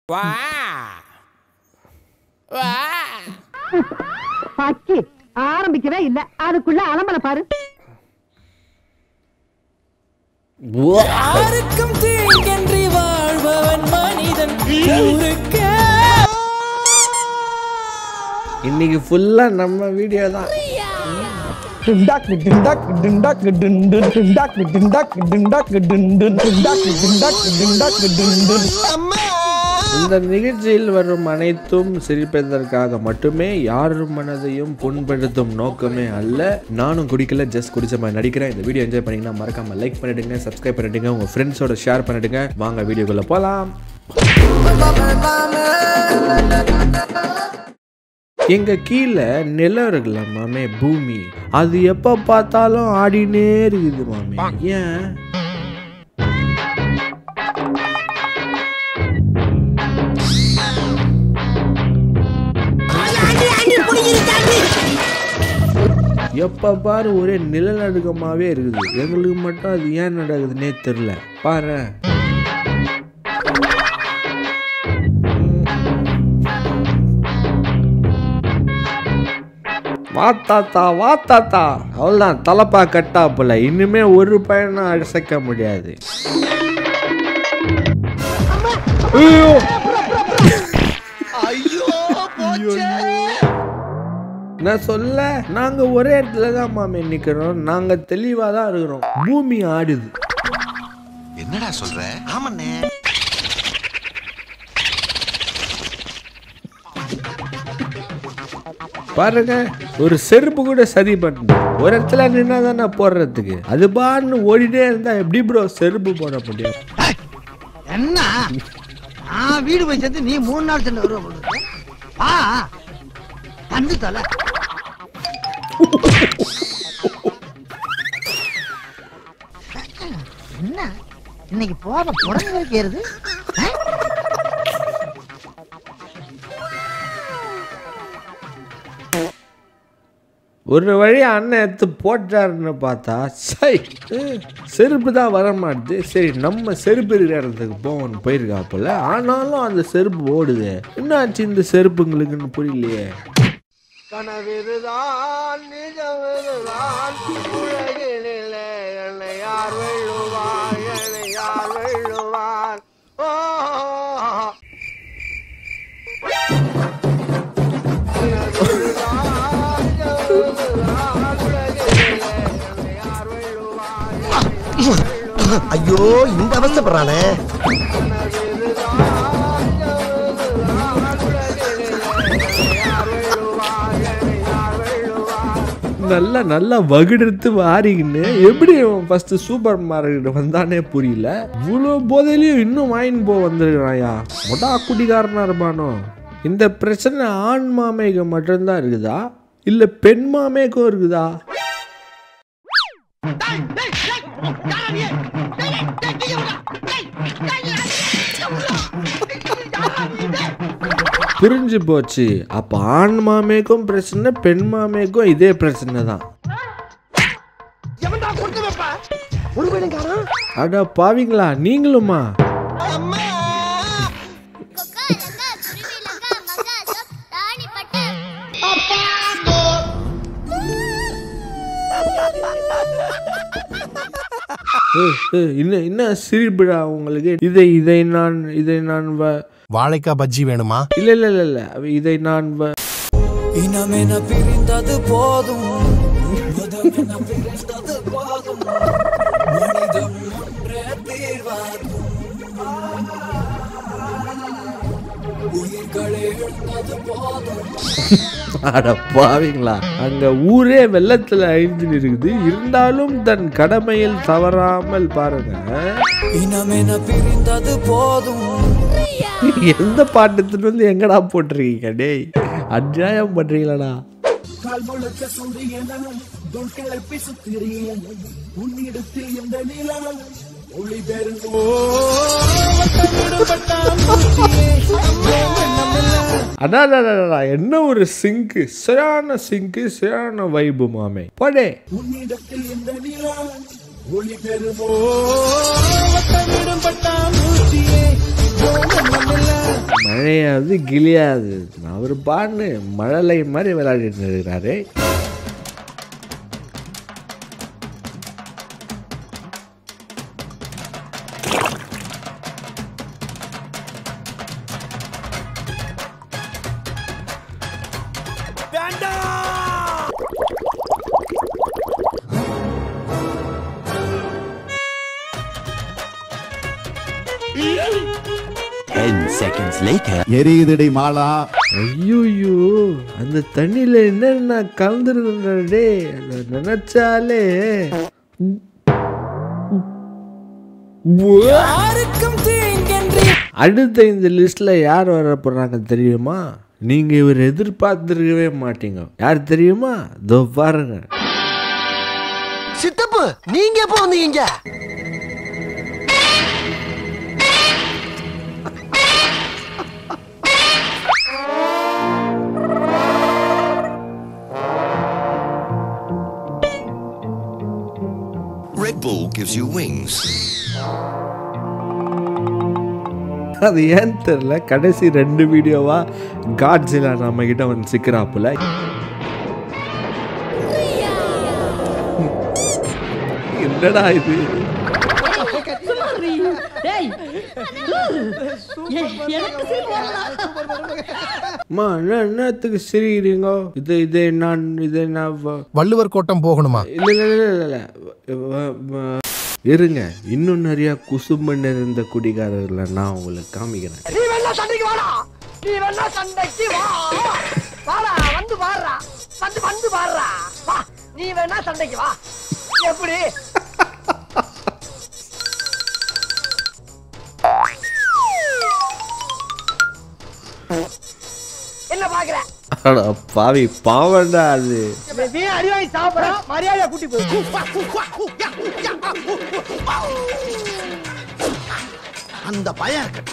வா வா பக்கி ஆரம்பிக்கவே இல்ல அதுக்குள்ள அலம்பல பாரு யாருக்கும் தீங்கன்றி வாழ்பவன் மனிதன் ஊருக்கே இன்னைக்கு ஃபுல்லா நம்ம வீடியோ தான் டிண்டாக் டிண்டாக் டிண்டாக் டிண்டு டிண்டாக் டிண்டாக் டிண்டாக் டிண்டு டிண்டாக் டிண்டாக் டிண்டாக் டிண்டு இந்த நிகழ்ச்சியில் வரும் அனைத்தும் சிரிப்பதற்காக மட்டுமே யார் மனதையும் புண்படுத்தும் நோக்கமே அல்ல நானும் குடிக்கல ஜஸ்ட் குடிச்ச மாதிரி நடிக்கிறேன் இந்த வீடியோ என்ஜாய் பண்ணீங்கன்னா மறக்காம லைக் பண்ணிடுங்க சப்ஸ்கிரைப் பண்ணிடுங்க உங்க ஃப்ரெண்ட்ஸோட ஷேர் பண்ணிடுங்க வாங்க வீடியோக்குள்ள போலாம் எங்க கீழே நிலம் இருக்குல்ல மாமே பூமி அது எப்ப பார்த்தாலும் ஆடினே இருக்குது மாமே ஏன் எப்ப பாரு ஒரே நிலநடுக்கமாவே இருக்குது எங்களுக்கு மட்டும் அது ஏன் நடக்குதுன்னே தெரியல பாரு வா தாத்தா வா தாத்தா அவ்வளோதான் தலப்பா கட்டாப்புல இனிமே ஒரு பையனும் அசைக்க முடியாது ஐயோ நான் சொல்ல நாங்க ஒரே இடத்துல தான் மாமே நிக்கிறோம் நாங்க தெளிவா தான் இருக்கிறோம் பூமி ஆடுது என்னடா சொல்ற ஆமாண்ணே பாருங்க ஒரு செருப்பு கூட சரி பண்ணு ஒரு இடத்துல நின்னா தானே போடுறதுக்கு அது பான்னு ஓடிட்டே இருந்தா எப்படி ப்ரோ செருப்பு போட முடியும் என்ன நான் வீடு போய் சேர்ந்து நீ மூணு நாள் சென்று வருவ போல இருக்கு. வா வந்து தலை என்ன இன்னைக்கு போற புடவை கேருது ஒரு வழி அண்ணன் எடுத்து போட்டாருன்னு பார்த்தா சை ஹம், செருப்பு தான் வர மாட்டுது சரி நம்ம செருப்பு இருக்கிற இடத்துக்கு போவோம்னு போயிருக்காப்புல ஆனாலும் அந்த செருப்பு ஓடுது என்னாச்சு இந்த செருப்புங்களுக்குன்னு புரியலையே கனவிதுதான் நிஜமிதுதான் உலகினிலே என்னை யார் வெல்லுவார் என்னை யார் வெல்லுவார் ஓ ஐயோ இந்த அவஸ்தப்படுறானே நல்லா நல்லா வகுடுத்து வாரிக்கின்னு எப்படி அவன் ஃபர்ஸ்ட் சூப்பர் மார்க்கெட் வந்தானே புரியல இவ்வளோ போதையிலையும் இன்னும் வாங்கின்னு போ வந்திருக்கிறாயா மொட்டா குடிகாரனா இருப்பானோ இந்த பிரச்சனை ஆண் மாமைக்கு மட்டும்தான் இருக்குதா இல்ல பெண் மாமேக்கும் இருக்குதா புரிஞ்சு போச்சு அப்ப ஆண் மாமேக்கும் பிரச்சனை பெண் மாமேக்கும் இதே பிரச்சனை தான் அட பாவிங்களா நீங்களுமா கொக்கா லக்கா குருவி லக்கா மக்கா சப் தாணி பட்டு ஏய், ஏய், என்ன என்ன சிரிப்புடா உங்களுக்கு இதை இதை நான் இதை நான் வ- வாழைக்காய் பஜ்ஜி வேணுமா இல்ல இல்ல இல்ல இல்ல இதை நான் வ- இனமென பிரிந்தது போதும் மதமென பிரிந்தது போதும் மனிதம் ஒன்றே தீர்வாகும் உயிர்களே எழுந்தது போதும் அட பாவிங்களா அங்க ஊரே வெள்ளத்துல அழிஞ்சு இருக்குது இருந்தாலும் தன் கடமையில் தவறாமல் பாருங்க இனமென பிரிந்தது போதும் எந்த பாட்டத்துட்டு வந்து எங்கடா போட்டிருக்கீங்க டேய் அநியாயம் பண்றீங்களாடா அடா அடா, அடா, அடா, என்ன ஒரு சிங்கு சரியான சிங்கு சரியான வைபு மாமே போடே மழையாவது கிளியாது அவர் பான்னு மழலை மாதிரி விளையாடிட்டு இருக்கிறாரு எரியுதடி மாலா ஐயோயோ அந்த தண்ணியில் என்னென்ன கலந்துருக்குன்றே அதை நினைச்சாலே அடுத்த இந்த லிஸ்ட்ல யார் வர போறாங்க தெரியுமா நீங்க இவர் எதிர்பார்த்திருக்கவே மாட்டீங்க யார் தெரியுமா இதோ பாருங்க சித்தப்பு நீங்க எப்போ வந்தீங்க Red Bull gives you wings. அது ஏன் தெரியல கடைசி ரெண்டு வீடியோவா காட்ஸிலா நம்ம கிட்ட வந்து சிக்கிறாப்புல என்னடா இது அம்மா என்ன என்னத்துக்கு சிரிக்கிறீங்க இது இது நான் இது நான் வ- வள்ளுவர் கோட்டம் போகணுமா இல்ல இல்ல இல்ல இல்ல, இல்ல வ- வ- இருங்க இன்னும் நிறைய குசும்பு நிறைந்த குடிகாரர்களை நான் உங்களுக்கு காமிக்கிறேன் நீ வேணா சண்டைக்கு வாடா நீ வேணா சண்டைக்கு வா வாடா வந்து பாடுறா வந்து வந்து பாடுறா வா நீ வேணா சண்டைக்கு வா எப்படி என்ன பாக்குற அட பாவி பாவண்டா அது நீ அடிவாங்கி சாப்பிட மரியாதையா கூட்டி போய் அந்த பயம் இருக்கட்டும்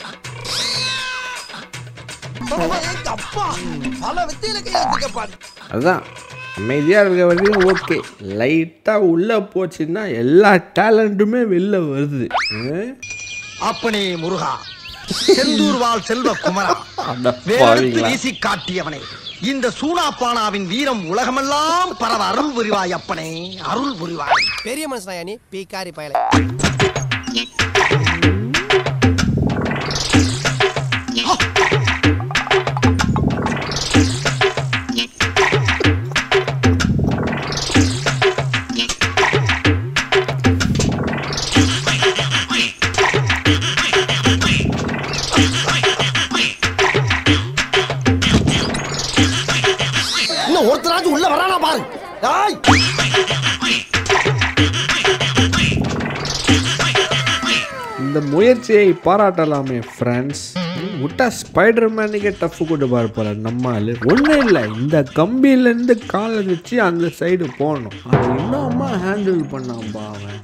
அப்பா பல வித்தையில கையெழுத்துக்கப்பாடு அதான் அமைதியாக இருக்க வரைக்கும் ஓகே லைட்டாக உள்ளே போச்சுன்னா எல்லா டேலண்ட்டுமே வெளில வருது ம்? அப்பனே முருகா செந்தூர் வாழ் செல்வ குமரா அட வேலெடுத்து பாவிங்களா. வீசி காட்டியவனே இந்த சூனாப்பானாவின் வீரம் உலகமெல்லாம் பரவ அருள் புரிவாய் அப்பனே அருள் புரிவாய் பெரிய மனுஷனா நீ பீக்காரி பயல இன்னும் ஒருத்தராச்சும் உள்ள வரானா பாரு டேய் இந்த முயற்சியை பாராட்டலாமே ஃப்ரெண்ட்ஸ் விட்டா ஸ்பைடர் மேனுக்கே டஃப் கொண்டு பாரு போல நம்ம ஆளு ஒன்றும் இல்லை இந்த கம்பியிலேருந்து காலை வச்சு அந்த சைடு போகணும் அது இன்னும்மா ஹேண்டில் பண்ணாம்பா அவன்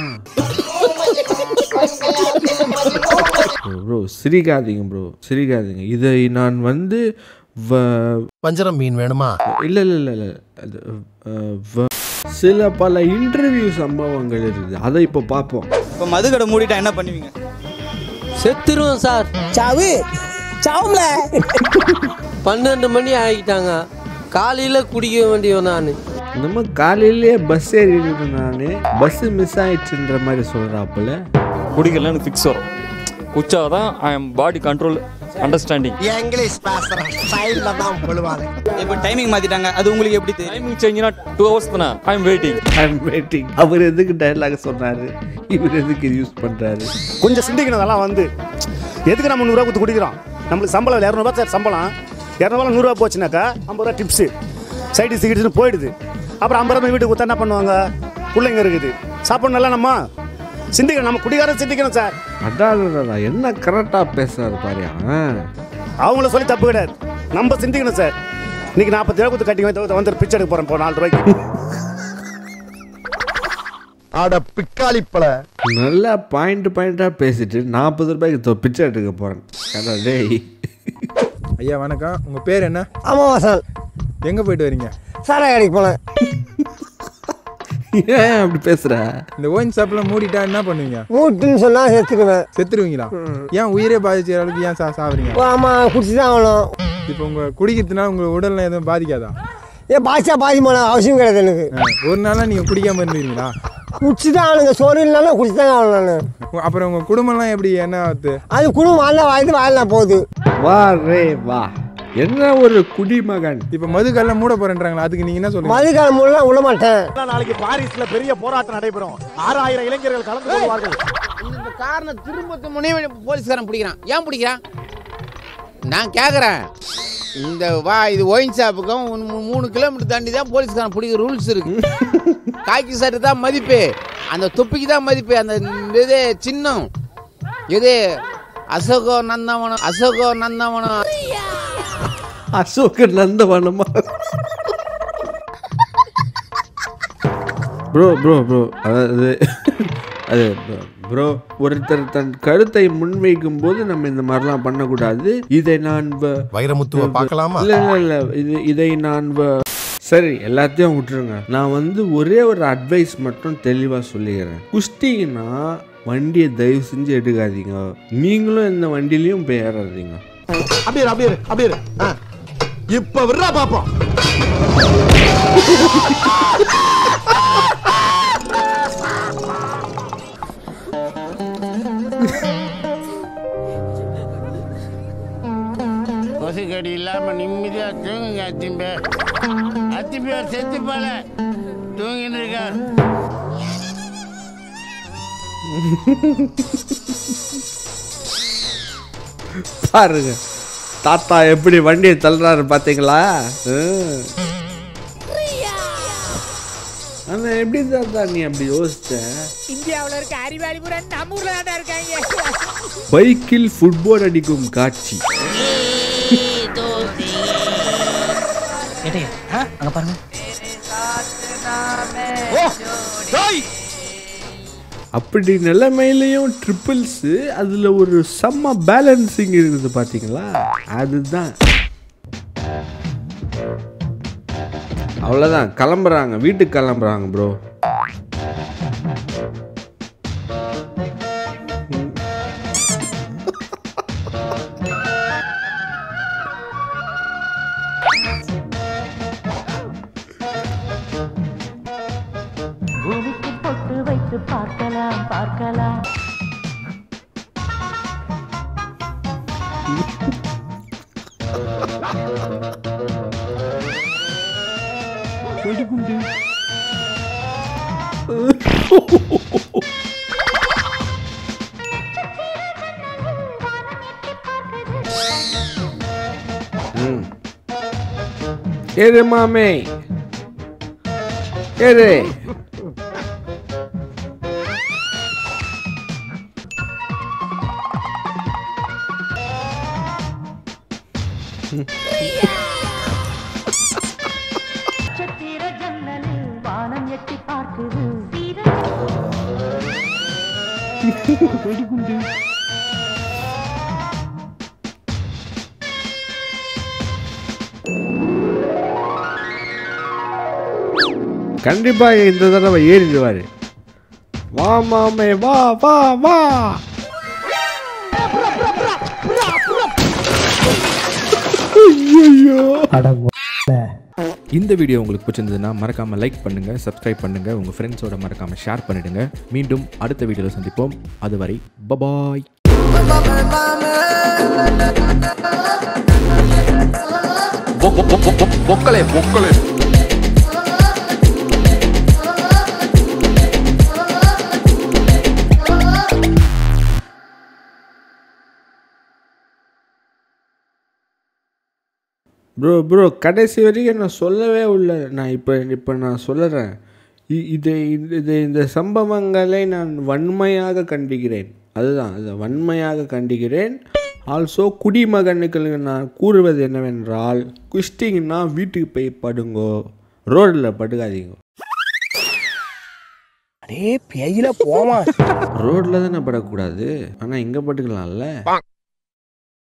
ப்ரோ சிரிக்காதீங்க ப்ரோ சிரிக்காதீங்க இதை நான் வந்து வ- வஞ்சரம் மீன் வேணுமா இல்ல இல்ல இல்ல இல்ல அது அஹ், வ- சில பல இன்டர்வியூ சம்பவங்கள் இருக்குது அதை இப்போ பார்ப்போம் இப்போ மதுக்கடை மூடிட்டா என்ன பண்ணுவீங்க செத்துருவோம் சார் சாவு சாவும்ல பன்னெண்டு மணி ஆகிட்டாங்க காலையில குடிக்க வேண்டியவன் நான் இந்த மாதிரி காலையிலேயே பஸ் ஏறிட்டு நான் பஸ் மிஸ் ஆயிடுச்சுன்ற மாதிரி சொல்கிறாப்புல குடிக்கலாம் எனக்கு ஃபிக்ஸ் வரும் குச்சா தான் I am body control understanding English பேசுற ஸ்டைல்ல தான் கொள்வாங்க இப்போ டைமிங் மாத்திட்டாங்க அது உங்களுக்கு எப்படி தெரியும் டைமிங் சேஞ்ச்னா டூ ஹவர்ஸ் தானே I am waiting I am waiting அவர் எதுக்கு டைலாக் சொன்னார் இவர் எதுக்கு யூஸ் பண்ணுறாரு கொஞ்சம் சிந்திக்கணும் வந்து எதுக்கு நம்ம நூறுரூவா கொடுத்து குடிக்கிறோம் நம்மளுக்கு சம்பளம் இரநூறுபா சார் சம்பளம் இரநூறுவா நூறுரூவா போச்சுனாக்கா ஐம்பது ரூபா டிப்ஸு சைடு சிகிட்ஸ்னு போயிடுது அப்புறம் ஐம்பது ரூபா வீட்டுக்கு கொடுத்தா என்ன பண்ணுவாங்க பிள்ளைங்க இருக்குது சாப்பிடணும் நல்லா நம்ம சிந்திக்கணும் நம்ம குடிகாரம் சிந்திக்கணும் சார் அடாடா என்ன கரெக்டாக பேசுறாரு பாரு அவன். அவங்கள சொல்லி தப்பு கிடையாது நம்ம சிந்திக்கணும் சார் இன்னைக்கு நாற்பத்தி ரூபா கொடுத்து கட்டி வந்து வந்து பிச்சை எடுக்க போகிறேன் இப்போ நாலு ரூபாய்க்கு அட பிக்காளிப்பல நல்லா பாயிண்ட் பாயிண்டாக பேசிட்டு நாற்பது ரூபாய்க்கு தொ- பிச்சை எடுக்க போகிறேன் கடா டேய் ஐயா வணக்கம் உங்க பேர் என்ன ஆமா வாசல் எங்க போயிட்டு வரீங்க சாராய கடைக்கு போனேன் ஏன் அப்படி பேசுற இந்த ஓயின் ஷாப்ல மூடிட்டா என்ன பண்ணுவீங்க மூட்டுன்னு சொன்னா செத்துக்குவேன் செத்துருவீங்களா ஏன் உயிரே பாதிச்ச அளவுக்கு ஏன் சா சாவறீங்க ஆமா குடிச்சு தான் ஆகணும் இப்போ உங்க குடிக்கிறதுனால உங்க உடல்ல எதுவும் பாதிக்காதா ஏன் பாய்ச்சா பாதிமான அவசியம் கிடையாது எனக்கு ஆ, ஒரு நாளா நீங்க குடிக்காம இருந்தீங்களா குடிச்சு தான் ஆகணுங்க சோறு இல்லைனாலும் குடிச்சு தான் ஆகணும் நான் அப்புறம் உங்க குடும்பம்லாம் எப்படி என்ன ஆகுது அது குடும்பம் வாழ வாழ்ந்து வாழலாம் போகுது வா ரே வா என்ன ஒரு குடிமகன் இப்போ மதுக்கல்ல மூட போறேன்றாங்களா அதுக்கு நீங்க என்ன சொல்லுங்க மதுக்காலம் மூலம் விட மாட்டேன் நாளைக்கு பாரிஸ்ல பெரிய போராட்டம் நடைபெறும் ஆறாயிரம் இளைஞர்கள் கலந்து கொள்வார்கள் இந்த காரனை திரும்ப முனைவ போலீஸ்காரன் பிடிக்கிறான் ஏன் பிடிக்கிறான் நான் கேட்குறேன் இந்த வா இது ஒயின் ஷாப்புக்கும் ஒரு மூ- மூணு கிலோமீட்டர் தாண்டி தான் போலீஸ்காரன் பிடிக்கிற ரூல்ஸ் இருக்கு காக்கி சட்டை தான் மதிப்பு அந்த தொப்பிக்கு தான் மதிப்பு அந்த இது சின்னம் இது அசோகோ நந்தவனம் அசோகோ நந்தவனம் அசோக நந்தவனமா ப்ரோ ப்ரோ ப்ரோ அதாவது அது ப்ரோ ஒருத்தர் தன் கருத்தை முன்வைக்கும் போது நம்ம இந்த மாதிரிலாம் பண்ணக்கூடாது இதை நான் வ- வைரமுத்துவை பார்க்கலாமா? இல்ல இல்ல இல்ல இது இதை நான் வ- சரி எல்லாத்தையும் விட்டுருங்க நான் வந்து ஒரே ஒரு அட்வைஸ் மட்டும் தெளிவாக சொல்லிக்கிறேன் குஸ்டிங்கன்னா வண்டியை தயவு செஞ்சு எடுக்காதீங்க நீங்களும் இந்த வண்டியிலையும் போய் ஏறாதீங்க அப்படியே இரு, அப்படியே இரு, அப்படியே இரு. ஆ. இப்ப விடுறா பாப்போம் கொசுக்கடி இல்லாம நிம்மதியா தூங்குங்க அத்திம்பே அத்திம்பே செத்து போல தூங்கின்னு இருக்கார் பாருங்க தாத்தா எப்படி வண்டியை தள்ளுறாரு பாத்தீங்களா ம். ஆனா எப்படி தாத்தா நீ அப்படி யோசிச்ச இந்தியாவுல இருக்க அறிவாளி பூரா நம்ம ஊர்ல தான் இருக்காங்க பைக்கில் ஃபுட்பால் அடிக்கும் காட்சி அங்க பாருங்க அப்படி நிலைமையிலையும் ட்ரிபிள்ஸ் அதுல ஒரு செம்ம பேலன்சிங் இருக்குது பாத்தீங்களா அதுதான் அவ்வளோதான் கிளம்புறாங்க வீட்டுக்கு கிளம்புறாங்க ப்ரோ பூமிக்கு பொட்டு வைத்து பார்க்கலாம் பார்க்கலாம் வெடிகுண்டு ம் ஏறு மாமே ஏறு நட்சத்திர ஜன்னலில் வானம் எட்டி பார்க்குது வெடிகுண்டு கண்டிப்பா இந்த தடவை ஏறிடுவாரு வா மாமே வா வா வா ஐயோ இந்த வீடியோ உங்களுக்கு பிடிச்சிருந்ததுன்னா மறக்காம லைக் பண்ணுங்க சப்ஸ்கிரைப் பண்ணுங்க உங்க ஃப்ரெண்ட்ஸோட மறக்காம ஷேர் பண்ணிடுங்க மீண்டும் அடுத்த வீடியோவில் சந்திப்போம் அதுவரை பபாய் பொக்கலே பொக்கலே ப்ரோ ப்ரோ கடைசி வரைக்கும் நான் சொல்லவே இல்லை நான் இப்போ இப்போ நான் சொல்லுறேன் இ- இதை இது இந்த சம்பவங்களை நான் வன்மையாக கண்டிக்கிறேன் அதுதான் அது வன்மையாக கண்டிக்கிறேன் ஆல்சோ குடிமகனுக்கு நான் கூறுவது என்னவென்றால் குஷ்டிங்கன்னா வீட்டுக்கு போய் படுங்கோ ரோடில் படுக்காதீங்க அடே பேயில போமா ரோட்டில் தானே படக்கூடாது ஆனால் இங்கே படுக்கலாம்ல